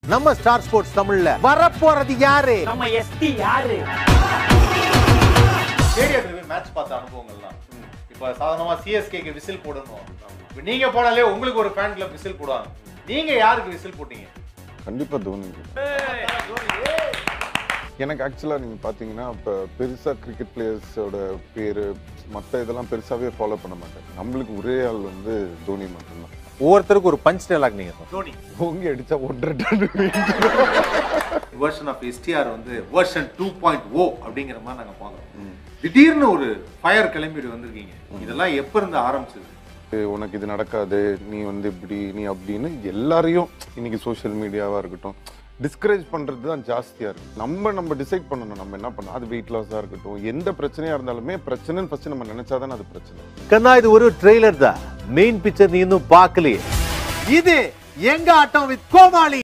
நம்ம star sports தமிழ்ல வரப்போறது யாரு நம்ம எஸ்டி யாரு ஸ்டேடியத்துல போய் மேட்ச் பார்த்த அனுபவங்கள்லாம் இப்போ சாதாரணமா சிஎஸ்கேக்கு விசில் போடணும் இப்போ நீங்க போனாலே உங்களுக்கு ஒரு ஃபேன் கிளப் விசில் போடுவாங்க நீங்க யாருக்கு விசில் போட்டீங்க கண்டிப்பா தோனி எனக்கு ஆக்சுவலாக நீங்கள் பார்த்தீங்கன்னா இப்போ பெருசாக கிரிக்கெட் பிளேயர்ஸோட பேர் மற்ற இதெல்லாம் பெருசாகவே ஃபாலோ பண்ண மாட்டேன் நம்மளுக்கு ஒரே ஆள் வந்து தோனி மட்டும்தான் ஒவ்வொருத்தருக்கும் ஒரு பஞ்ச் டைலாக் நீங்க சொல்லுங்க. தோனி ஓங்கி அடிச்சா ஒன்றரை டன் வெர்ஷன் ஆஃப் எஸ்டிஆர் வந்து வெர்ஷன் டூ பாயிண்ட் ஓ அப்படிங்கிற மாதிரி நாங்க பார்க்குறோம் திடீர்னு ஒரு ஃபயர் கிளம்பிட்டு வந்திருக்கீங்க இதெல்லாம் எப்ப இருந்து ஆரம்பிச்சது உனக்கு இது நடக்காது நீ வந்து இப்படி நீ அப்படின்னு எல்லாரையும் இன்னைக்கு சோஷியல் மீடியாவாக இருக்கட்டும் டிஸ்கரேஜ் பண்ணுறது தான் ஜாஸ்தியாக இருக்கு நம்ம நம்ம டிசைட் பண்ணணும் நம்ம என்ன பண்ணணும் அது வெயிட் லாஸாக இருக்கட்டும் எந்த பிரச்சனையாக இருந்தாலுமே பிரச்சனைன்னு ஃபஸ்ட்டு நம்ம நினச்சாதானே அது பிரச்சனை கண்ணா இது ஒரு ட்ரெய்லர் தான் மெயின் பிக்சர் நீ இன்னும் பார்க்கலையே இது எங்க ஆட்டம் வித் கோமாளி